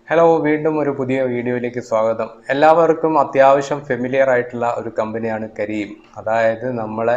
hello വീണ്ടും ഒരു പുതിയ വീഡിയോയിലേക്ക് സ്വാഗതം എല്ലാവർക്കും അത്യാവശ്യം ഫെമിലിയർ ആയിട്ടുള്ള ഒരു കമ്പനിയാണ് കരീം അതായത് നമ്മളെ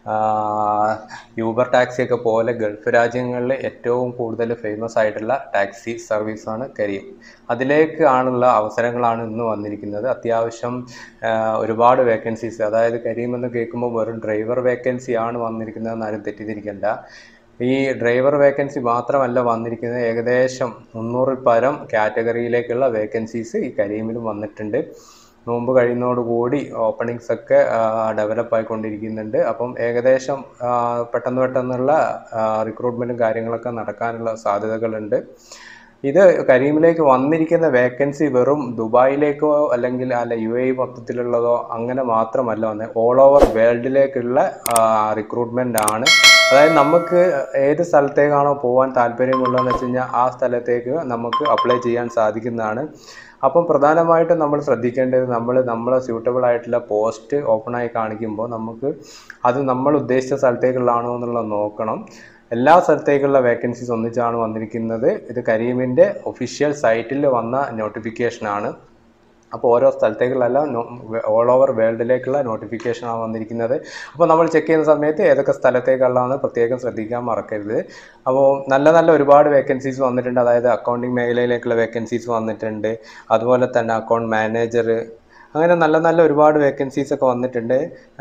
യൂബർ ടാക്സിയൊക്കെ പോലെ ഗൾഫ് രാജ്യങ്ങളിൽ ഏറ്റവും കൂടുതൽ ഫേമസ് ആയിട്ടുള്ള ടാക്സി സർവീസാണ് കരീം അതിലേക്ക് ആണുള്ള അവസരങ്ങളാണ് ഇന്ന് വന്നിരിക്കുന്നത് അത്യാവശ്യം ആ, ഒരുപാട് വേക്കൻസീസ് അതായത് കരീം എന്ന് കേൾക്കുമ്പോൾ വെറും ഡ്രൈവർ വേക്കൻസി ആണ് വന്നിരിക്കുന്നതെന്ന് ആരും തെറ്റിദ്ധരിക്കേണ്ട ഈ ഡ്രൈവർ വേക്കൻസി മാത്രമല്ല വന്നിരിക്കുന്നത് ഏകദേശം മുന്നൂറിൽ പരം കാറ്റഗറിയിലേക്കുള്ള വേക്കൻസീസ് ഈ കരീമിലും വന്നിട്ടുണ്ട് നോമ്പ് കഴിയുന്നതോടുകൂടി ഓപ്പണിങ്സ് ഒക്കെ ഡെവലപ്പ് ആയിക്കൊണ്ടിരിക്കുന്നുണ്ട് അപ്പം ഏകദേശം ആ, പെട്ടെന്ന് പെട്ടെന്നുള്ള റിക്രൂട്ട്മെൻറ്റും കാര്യങ്ങളൊക്കെ നടക്കാനുള്ള സാധ്യതകളുണ്ട് ഇത് കരീമിലേക്ക് വന്നിരിക്കുന്ന വേക്കൻസി വെറും ദുബായിലേക്കോ അല്ലെങ്കിൽ അല്ല യു എ മൊത്തത്തിലുള്ളതോ അങ്ങനെ മാത്രമല്ല വന്നത് ഓൾ ഓവർ വേൾഡിലേക്കുള്ള റിക്രൂട്ട്മെൻ്റ് ആണ് അതായത് നമുക്ക് ഏത് സ്ഥലത്തേക്കാണോ പോകാൻ താല്പര്യമുള്ളതെന്ന് വെച്ച് കഴിഞ്ഞാൽ ആ സ്ഥലത്തേക്ക് നമുക്ക് അപ്ലൈ ചെയ്യാൻ സാധിക്കുന്നതാണ് അപ്പം പ്രധാനമായിട്ടും നമ്മൾ ശ്രദ്ധിക്കേണ്ടത് നമ്മൾ നമ്മളെ സ്യൂട്ടബിൾ ആയിട്ടുള്ള പോസ്റ്റ് ഓപ്പൺ ആയി കാണിക്കുമ്പോൾ നമുക്ക് അത് നമ്മൾ ഉദ്ദേശിച്ച സ്ഥലത്തേക്കുള്ളതാണോ എന്നുള്ളത് നോക്കണം എല്ലാ സ്ഥലത്തേക്കുള്ള വേക്കൻസീസ് ഒന്നിച്ചാണ് വന്നിരിക്കുന്നത് ഇത് കരീമിൻ്റെ ഒഫീഷ്യൽ സൈറ്റിൽ വന്ന നോട്ടിഫിക്കേഷനാണ് അപ്പോൾ ഓരോ സ്ഥലത്തേക്കുള്ള ഓൾ ഓവർ വേൾഡിലേക്കുള്ള നോട്ടിഫിക്കേഷനാണ് വന്നിരിക്കുന്നത് അപ്പോൾ നമ്മൾ ചെക്ക് ചെയ്യുന്ന സമയത്ത് ഏതൊക്കെ സ്ഥലത്തേക്കുള്ളതെന്ന് പ്രത്യേകം ശ്രദ്ധിക്കാൻ മറക്കരുത് അപ്പോൾ നല്ല നല്ല ഒരുപാട് വേക്കൻസീസ് വന്നിട്ടുണ്ട് അതായത് അക്കൗണ്ടിങ് മേഖലയിലേക്കുള്ള വേക്കൻസീസ് വന്നിട്ടുണ്ട് അതുപോലെ തന്നെ അക്കൗണ്ട് മാനേജർ അങ്ങനെ നല്ല നല്ല ഒരുപാട് വേക്കൻസീസ് ഒക്കെ വന്നിട്ടുണ്ട്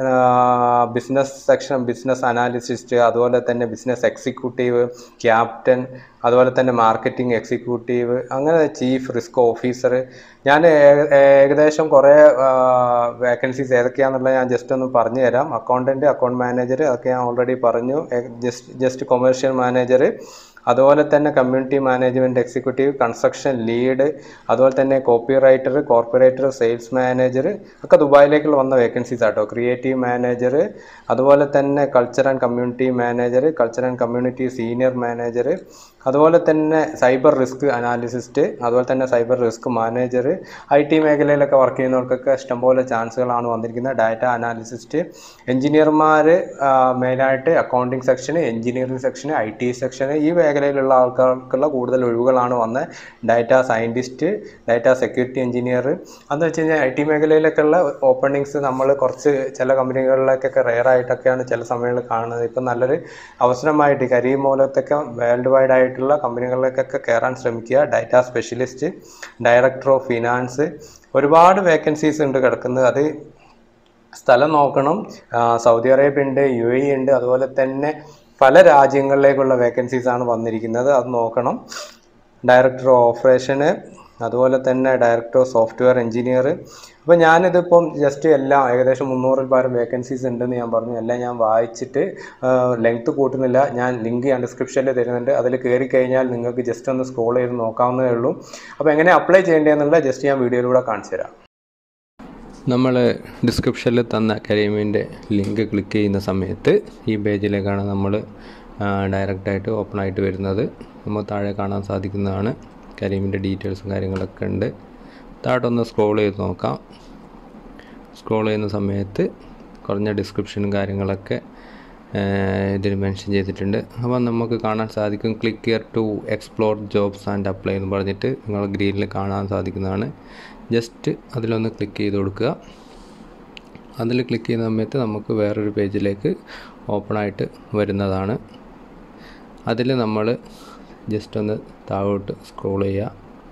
ബിസിനസ് സെക്ഷൻ ബിസിനസ് അനാലിസിസ്റ്റ് അതുപോലെ തന്നെ ബിസിനസ് എക്സിക്യൂട്ടീവ് ക്യാപ്റ്റൻ അതുപോലെ തന്നെ മാർക്കറ്റിംഗ് എക്സിക്യൂട്ടീവ് അങ്ങനെ ചീഫ് റിസ്ക് ഓഫീസർ ഞാൻ ഏ- ഏകദേശം കുറേ വേക്കൻസീസ് ഏതൊക്കെയാണെന്നുള്ളത് ഞാൻ ജസ്റ്റ് ഒന്ന് പറഞ്ഞു തരാം അക്കൗണ്ടൻറ്റ് അക്കൗണ്ട് മാനേജർ അതൊക്കെ ഞാൻ ഓൾറെഡി പറഞ്ഞു ജസ്റ്റ് ജസ്റ്റ് കൊമേഴ്ഷ്യൽ മാനേജർ അതുപോലെ തന്നെ community management executive construction lead അതുപോലെ തന്നെ copy writer corporator sales manager ഒക്കെ ദുബായിലേക്കുള്ള വന്ന വേക്കൻസീസ് ആട്ടോ ക്രിയേറ്റീവ് മാനേജർ അതുപോലെ തന്നെ culture and community manager culture and community senior manager അതുപോലെ തന്നെ സൈബർ റിസ്ക് അനാലിസിസ്റ്റ് അതുപോലെ തന്നെ cyber risk manager I T മേഖലയിലൊക്കെ വർക്ക് ചെയ്യുന്നവർക്കൊക്കെ ഇഷ്ടംപോലെ ചാൻസുകളാണ് വന്നിരിക്കുന്നത് ഡാറ്റ അനാലിസിസ്റ്റ് എഞ്ചിനീയർമാർ മെയിനായിട്ട് accounting section engineering section I T section ഈ മേഖലയിലുള്ള ആൾക്കാർക്കുള്ള കൂടുതൽ ഒഴിവുകളാണ് വന്നത് data scientist data security engineer അതെന്ന് വെച്ച് കഴിഞ്ഞാൽ ഐ ടി മേഖലയിലൊക്കെയുള്ള ഓപ്പണിങ്സ് നമ്മൾ കുറച്ച് ചില കമ്പനികളിലേക്കൊക്കെ റെയർ ആയിട്ടൊക്കെയാണ് ചില സമയങ്ങളിൽ കാണുന്നത് ഇപ്പം നല്ലൊരു അവസരമായിട്ട് കരീം മൂലത്തൊക്കെ വേൾഡ് വൈഡ് ആയിട്ടുള്ള കമ്പനികളിലേക്കൊക്കെ കയറാൻ ശ്രമിക്കുക data specialist director of finance ഒരുപാട് വേക്കൻസീസ് ഉണ്ട് കിടക്കുന്നത് അത് സ്ഥലം നോക്കണം ആ, സൗദി അറേബ്യ ഉണ്ട് യു എ ഉണ്ട് അതുപോലെ തന്നെ പല രാജ്യങ്ങളിലേക്കുള്ള വേക്കൻസീസ് ആണ് വന്നിരിക്കുന്നത് അത് നോക്കണം ഡയറക്ടർ ഓപ്പറേഷന് അതുപോലെ തന്നെ ഡയറക്ടർ ഓഫ് സോഫ്റ്റ്വെയർ എഞ്ചിനീയർ അപ്പോൾ ഞാനിതിപ്പം ജസ്റ്റ് എല്ലാം ഏകദേശം മുന്നൂറിൽ പരം വേക്കൻസീസ് ഉണ്ടെന്ന് ഞാൻ പറഞ്ഞു എല്ലാം ഞാൻ വായിച്ചിട്ട് ലെങ്ത് കൂട്ടുന്നില്ല ഞാൻ ലിങ്ക് ഞാൻ ഡിസ്ക്രിപ്ഷനിൽ തരുന്നുണ്ട് അതിൽ കയറി കഴിഞ്ഞാൽ നിങ്ങൾക്ക് ജസ്റ്റ് ഒന്ന് സ്ക്രോൾ ചെയ്ത് നോക്കാവുന്നതേ ഉള്ളൂ അപ്പോൾ എങ്ങനെ അപ്ലൈ ചെയ്യേണ്ടതെന്നുള്ള ജസ്റ്റ് ഞാൻ വീഡിയോയിലൂടെ കാണിച്ചു തരാം നമ്മൾ ഡിസ്ക്രിപ്ഷനിൽ തന്ന കരീമിൻ്റെ ലിങ്ക് ക്ലിക്ക് ചെയ്യുന്ന സമയത്ത് ഈ പേജിലേക്കാണ് നമ്മൾ ഡയറക്റ്റായിട്ട് ഓപ്പൺ ആയിട്ട് വരുന്നത് നമ്മൾ താഴെ കാണാൻ സാധിക്കുന്നതാണ് കരീമിൻ്റെ ഡീറ്റെയിൽസും കാര്യങ്ങളൊക്കെ ഉണ്ട് താഴോട്ടൊന്ന് സ്ക്രോൾ ചെയ്ത് നോക്കാം സ്ക്രോൾ ചെയ്യുന്ന സമയത്ത് കുറഞ്ഞ ഡിസ്ക്രിപ്ഷനും കാര്യങ്ങളൊക്കെ ഇതിൽ മെൻഷൻ ചെയ്തിട്ടുണ്ട് അപ്പോൾ നമുക്ക് കാണാൻ സാധിക്കും click here to explore jobs and apply എന്ന് പറഞ്ഞിട്ട് നിങ്ങൾ ഗ്രീനിൽ കാണാൻ സാധിക്കുന്നതാണ് ജസ്റ്റ് അതിലൊന്ന് ക്ലിക്ക് ചെയ്ത് കൊടുക്കുക അതിൽ ക്ലിക്ക് ചെയ്യുന്ന സമയത്ത് നമുക്ക് വേറൊരു പേജിലേക്ക് ഓപ്പൺ ആയിട്ട് വരുന്നതാണ് അതിൽ നമ്മൾ ജസ്റ്റ് ഒന്ന് താഴോട്ട് സ്ക്രോൾ ചെയ്യുക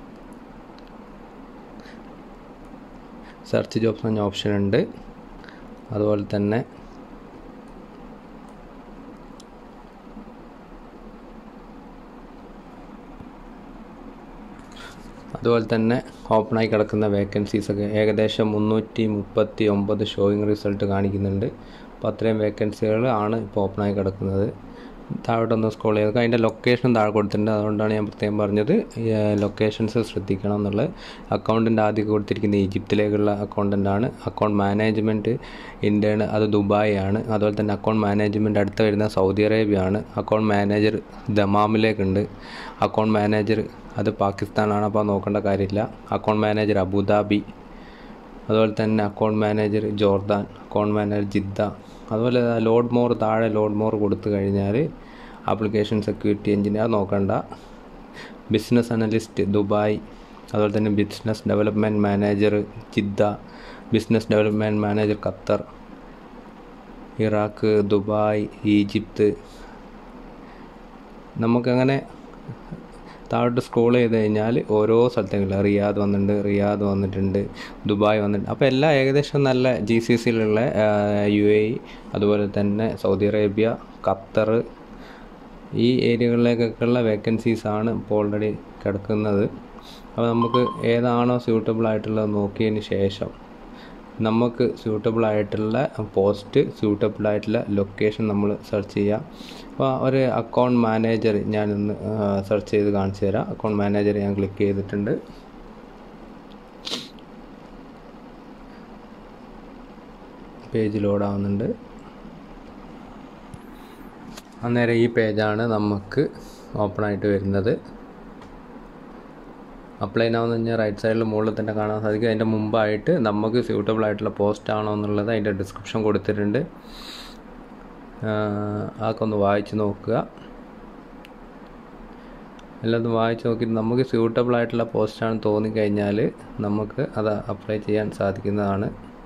സെർച്ച് ജോബ്സ് എന്ന ഓപ്ഷൻ ഉണ്ട് അതുപോലെ തന്നെ അതുപോലെ തന്നെ ഓപ്പണായി കിടക്കുന്ന വേക്കൻസീസ് ഒക്കെ ഏകദേശം മുന്നൂറ്റി മുപ്പത്തി ഒമ്പത് ഷോയിങ് റിസൾട്ട് കാണിക്കുന്നുണ്ട് അപ്പോൾ അത്രയും വേക്കൻസികൾ ആണ് ഇപ്പോൾ ഓപ്പണായി കിടക്കുന്നത് താഴോട്ടൊന്ന് സ്ക്രോൾ ചെയ്ത് അതിൻ്റെ ലൊക്കേഷൻ താഴെ കൊടുത്തിട്ടുണ്ട് അതുകൊണ്ടാണ് ഞാൻ പ്രത്യേകം പറഞ്ഞത് ലൊക്കേഷൻസ് ശ്രദ്ധിക്കണം എന്നുള്ളത് അക്കൗണ്ടിൻ്റെ ആദ്യം കൊടുത്തിരിക്കുന്ന ഈജിപ്തിലേക്കുള്ള അക്കൗണ്ടൻ്റാണ് അക്കൗണ്ട് മാനേജ്മെൻറ്റ് ഇന്ത്യയാണ് അത് ദുബായ് ആണ് അതുപോലെ തന്നെ അക്കൗണ്ട് മാനേജ്മെൻറ്റ് അടുത്ത് വരുന്ന സൗദി അറേബ്യ ആണ് അക്കൗണ്ട് മാനേജർ ദമാമിലേക്കുണ്ട് അക്കൗണ്ട് മാനേജർ അത് പാകിസ്ഥാനാണ് അപ്പോൾ നോക്കേണ്ട കാര്യമില്ല അക്കൗണ്ട് മാനേജർ അബുദാബി അതുപോലെ തന്നെ account manager Jordan account manager Jeddah അതുപോലെ ലോഡ് മോർ താഴെ ലോഡ് മോർ കൊടുത്തു കഴിഞ്ഞാൽ ആപ്ലിക്കേഷൻ സെക്യൂരിറ്റി എഞ്ചിനീയർ നോക്കണ്ട ബിസിനസ് അനലിസ്റ്റ് ദുബായ് അതുപോലെ തന്നെ business development manager Jeddah business development manager Qatar Iraq Dubai Egypt നമുക്കങ്ങനെ താഴോട്ട് സ്ക്രോൾ ചെയ്ത് കഴിഞ്ഞാൽ ഓരോ സ്ഥലത്തേക്കും റിയാദ് വന്നിട്ടുണ്ട് റിയാദ് വന്നിട്ടുണ്ട് ദുബായ് വന്നിട്ടുണ്ട് അപ്പോൾ എല്ലാം ഏകദേശം നല്ല ജി സി സിയിലുള്ള യു എ ഇ അതുപോലെ തന്നെ സൗദി അറേബ്യ ഖത്തർ ഈ ഏരിയകളിലേക്കൊക്കെയുള്ള വേക്കൻസീസ് ആണ് ഇപ്പോൾ ഓൾറെഡി കിടക്കുന്നത് അപ്പോൾ നമുക്ക് ഏതാണോ സ്യൂട്ടബിൾ ആയിട്ടുള്ളത് നോക്കിയതിന് ശേഷം നമുക്ക് സ്യൂട്ടബിൾ ആയിട്ടുള്ള പോസ്റ്റ് സ്യൂട്ടബിൾ ആയിട്ടുള്ള ലൊക്കേഷൻ നമ്മൾ സെർച്ച് ചെയ്യാം അപ്പോൾ ഒരു അക്കൗണ്ട് മാനേജർ ഞാനൊന്ന് സെർച്ച് ചെയ്ത് കാണിച്ചു തരാം അക്കൗണ്ട് മാനേജർ ഞാൻ ക്ലിക്ക് ചെയ്തിട്ടുണ്ട് പേജ് ലോഡ് ആവുന്നുണ്ട് അന്നേരം ഈ പേജാണ് നമുക്ക് ഓപ്പൺ ആയിട്ട് വരുന്നത് അപ്ലൈ ആവുന്ന കഴിഞ്ഞാൽ റൈറ്റ് സൈഡിൽ മുകളിൽ തന്നെ കാണാൻ സാധിക്കും അതിൻ്റെ മുമ്പായിട്ട് നമുക്ക് സ്യൂട്ടബിൾ ആയിട്ടുള്ള പോസ്റ്റ് ആണോ എന്നുള്ളത് അതിൻ്റെ ഡിസ്ക്രിപ്ഷൻ കൊടുത്തിട്ടുണ്ട് അതൊക്കെ ഒന്ന് വായിച്ച് നോക്കുക എല്ലാം വായിച്ച് നോക്കിയിട്ട് നമുക്ക് സ്യൂട്ടബിൾ ആയിട്ടുള്ള പോസ്റ്റാണ് തോന്നിക്കഴിഞ്ഞാൽ നമുക്ക് അത് അപ്ലൈ ചെയ്യാൻ സാധിക്കുന്നതാണ്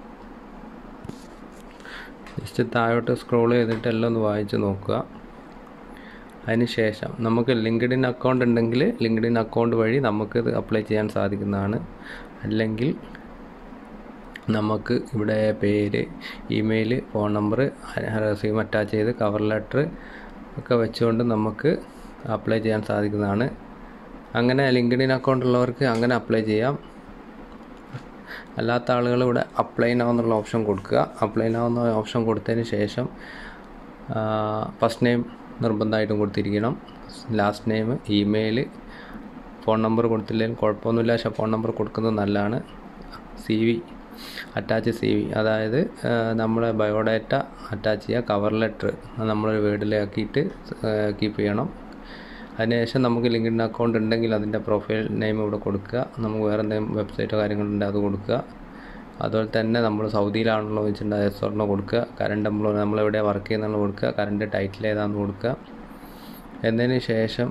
ജസ്റ്റ് താഴോട്ട് സ്ക്രോൾ ചെയ്തിട്ട് എല്ലാം ഒന്ന് വായിച്ച് നോക്കുക അതിന് ശേഷം നമുക്ക് ലിങ്ക്ഡിൻ അക്കൗണ്ട് ഉണ്ടെങ്കിൽ ലിങ്ക്ഡിൻ അക്കൗണ്ട് വഴി നമുക്ക് ഇത് അപ്ലൈ ചെയ്യാൻ സാധിക്കുന്നതാണ് അല്ലെങ്കിൽ നമുക്ക് ഇവിടെ പേര് email phone number resume attach ചെയ്ത് കവർ ലെറ്റർ ഒക്കെ വെച്ചുകൊണ്ട് നമുക്ക് അപ്ലൈ ചെയ്യാൻ സാധിക്കുന്നതാണ് അങ്ങനെ ലിങ്ക്ഡിൻ അക്കൗണ്ട് ഉള്ളവർക്ക് അങ്ങനെ അപ്ലൈ ചെയ്യാം അല്ലാത്ത ആളുകൾ ഇവിടെ അപ്ലൈ നൗ എന്നുള്ള ഓപ്ഷൻ കൊടുക്കുക അപ്ലൈ നൗ എന്ന ഓപ്ഷൻ കൊടുത്തതിന് ശേഷം ഫസ്റ്റ് നെയിം നിർബന്ധമായിട്ടും കൊടുത്തിരിക്കണം last name email phone number കൊടുത്തില്ലെങ്കിലും കുഴപ്പമൊന്നുമില്ല പക്ഷേ ഫോൺ നമ്പർ കൊടുക്കുന്നത് നല്ലതാണ് C V attach C V അതായത് നമ്മുടെ ബയോഡാറ്റ അറ്റാച്ച് ചെയ്യുക കവർ ലെറ്റർ നമ്മളൊരു വേർഡിലാക്കിയിട്ട് കീപ്പ് ചെയ്യണം അതിനുശേഷം നമുക്ക് ലിങ്ക്ഡിൻ അക്കൗണ്ട് ഉണ്ടെങ്കിൽ അതിൻ്റെ പ്രൊഫൈൽ നെയിം ഇവിടെ കൊടുക്കുക നമുക്ക് വേറെ എന്തെങ്കിലും വെബ്സൈറ്റോ കാര്യങ്ങളുണ്ടെങ്കിൽ അത് കൊടുക്കുക അതുപോലെ തന്നെ നമ്മൾ സൗദിയിലാണല്ലോ വെച്ചിട്ടുണ്ടെങ്കിൽ എസ് ഒരെണ്ണം കൊടുക്കുക കറണ്ട് എംപ്ലോയ് നമ്മളെവിടെ വർക്ക് ചെയ്യുന്നുള്ള കൊടുക്കുക കറണ്ട് ടൈറ്റിൽ ഏതാണെന്ന് കൊടുക്കുക എന്നതിന് ശേഷം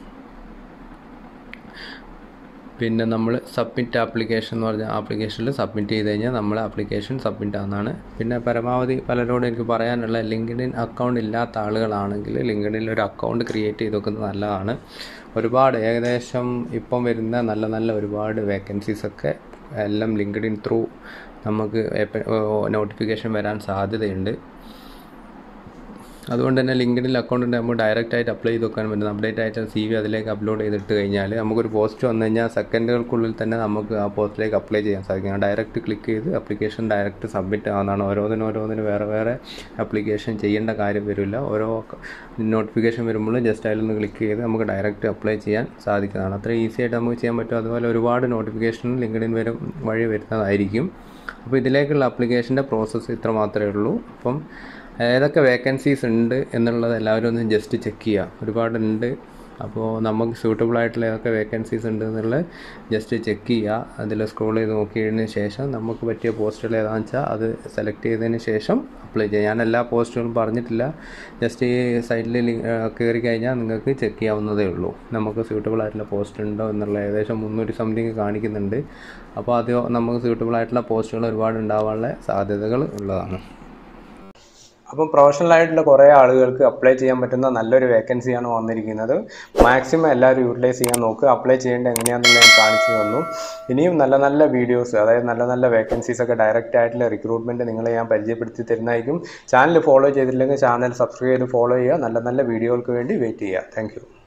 പിന്നെ നമ്മൾ സബ്മിറ്റ് ആപ്ലിക്കേഷൻ എന്ന് പറഞ്ഞ ആപ്ലിക്കേഷനിൽ സബ്മിറ്റ് ചെയ്ത് കഴിഞ്ഞാൽ നമ്മൾ ആപ്ലിക്കേഷൻ സബ്മിറ്റ് ആവുന്നതാണ് പിന്നെ പരമാവധി പലരോടും എനിക്ക് പറയാനുള്ള ലിങ്ക്ഡിൻ അക്കൗണ്ട് ഇല്ലാത്ത ആളുകളാണെങ്കിൽ ലിങ്ക്ഡിനിൽ ഒരു അക്കൗണ്ട് ക്രിയേറ്റ് ചെയ്ത് വെക്കുന്നത് നല്ലതാണ് ഒരുപാട് ഏകദേശം ഇപ്പം വരുന്ന നല്ല നല്ല ഒരുപാട് വേക്കൻസീസ് ഒക്കെ എല്ലാം ലിങ്ക്ഡിൻ ത്രൂ നമുക്ക് നോട്ടിഫിക്കേഷൻ വരാൻ സാധ്യതയുണ്ട് അതുകൊണ്ട് തന്നെ ലിങ്ക്ഡിൻ അക്കൗണ്ട് ഉണ്ട് നമുക്ക് ഡയറക്റ്റ് ആയിട്ട് അപ്ലൈ ചെയ്ത് വെക്കാൻ പറ്റും അപ്ഡേറ്റ് ആയിട്ട് സി വി അതിലേക്ക് അപ്ലോഡ് ചെയ്തിട്ട് കഴിഞ്ഞാൽ നമുക്കൊരു പോസ്റ്റ് വന്നു കഴിഞ്ഞാൽ സെക്കൻഡുകൾക്കുള്ളിൽ തന്നെ നമുക്ക് ആ പോസ്റ്റിലേക്ക് അപ്ലൈ ചെയ്യാൻ സാധിക്കും ഡയറക്റ്റ് ക്ലിക്ക് ചെയ്ത് അപ്ലിക്കേഷൻ ഡയറക്റ്റ് സബ്മിറ്റ് ആവുന്നതാണ് ഓരോന്നിനും ഓരോന്നിനും വേറെ വേറെ അപ്ലിക്കേഷൻ ചെയ്യേണ്ട കാര്യം വരില്ല ഓരോ നോട്ടിഫിക്കേഷൻ വരുമ്പോൾ ജസ്റ്റ് അതിലൊന്ന് ക്ലിക്ക് ചെയ്ത് നമുക്ക് ഡയറക്റ്റ് അപ്ലൈ ചെയ്യാൻ സാധിക്കുന്നതാണ് അത്ര ഈസി ആയിട്ട് നമുക്ക് ചെയ്യാൻ പറ്റും അതുപോലെ ഒരുപാട് നോട്ടിഫിക്കേഷൻ ലിങ്ക്ഡിൻ വരും വഴി വരുന്നതായിരിക്കും അപ്പോൾ ഇതിലേക്കുള്ള അപ്ലിക്കേഷൻ്റെ പ്രോസസ്സ് ഇത്ര മാത്രമേ ഉള്ളൂ അപ്പം ഏതൊക്കെ വേക്കൻസീസ് ഉണ്ട് എന്നുള്ളത് എല്ലാവരും ഒന്ന് ജസ്റ്റ് ചെക്ക് ചെയ്യുക ഒരുപാടുണ്ട് അപ്പോൾ നമുക്ക് സ്യൂട്ടബിൾ ആയിട്ടുള്ള ഏതൊക്കെ വേക്കൻസീസ് ഉണ്ട് എന്നുള്ളത് ജസ്റ്റ് ചെക്ക് ചെയ്യുക അതിൽ സ്ക്രോൾ ചെയ്ത് നോക്കിയതിന് ശേഷം നമുക്ക് പറ്റിയ പോസ്റ്റുകൾ ഏതാണെന്ന് വെച്ചാൽ അത് സെലക്ട് ചെയ്തതിന് ശേഷം അപ്ലൈ ചെയ്യുക ഞാൻ എല്ലാ പോസ്റ്റുകളും പറഞ്ഞിട്ടില്ല ജസ്റ്റ് ഈ സൈറ്റിൽ കയറി കഴിഞ്ഞാൽ നിങ്ങൾക്ക് ചെക്ക് ചെയ്യാവുന്നതേ ഉള്ളൂ നമുക്ക് സ്യൂട്ടബിൾ ആയിട്ടുള്ള പോസ്റ്റ് ഉണ്ടോ എന്നുള്ള ഏകദേശം മുന്നൂറ്റി സംതിങ് കാണിക്കുന്നുണ്ട് അപ്പോൾ അത് നമുക്ക് സ്യൂട്ടബിൾ ആയിട്ടുള്ള പോസ്റ്റുകൾ ഒരുപാട് ഉണ്ടാവാനുള്ള സാധ്യതകൾ ഉള്ളതാണ് അപ്പം പ്രൊഫഷണൽ ആയിട്ടുള്ള കുറേ ആളുകൾക്ക് അപ്ലൈ ചെയ്യാൻ പറ്റുന്ന നല്ലൊരു വേക്കൻസിയാണ് വന്നിരിക്കുന്നത് മാക്സിമം എല്ലാവരും യൂട്ടിലൈസ് ചെയ്യാൻ നോക്കുക അപ്ലൈ ചെയ്യേണ്ടത് എങ്ങനെയാണെന്ന് ഞാൻ കാണിച്ചു തന്നു ഇനിയും നല്ല നല്ല വീഡിയോസ് അതായത് നല്ല നല്ല വേക്കൻസീസ് ഒക്കെ ഡയറക്റ്റ് ആയിട്ടുള്ള റിക്രൂട്ട്മെൻറ്റ് നിങ്ങളെ ഞാൻ പരിചയപ്പെടുത്തി തരുന്നതായിരിക്കും ചാനൽ ഫോളോ ചെയ്തിട്ടില്ലെങ്കിൽ ചാനൽ സബ്സ്ക്രൈബ് ചെയ്ത് ഫോളോ ചെയ്യുക നല്ല നല്ല വീഡിയോകൾക്ക് വേണ്ടി വെയിറ്റ് ചെയ്യുക താങ്ക്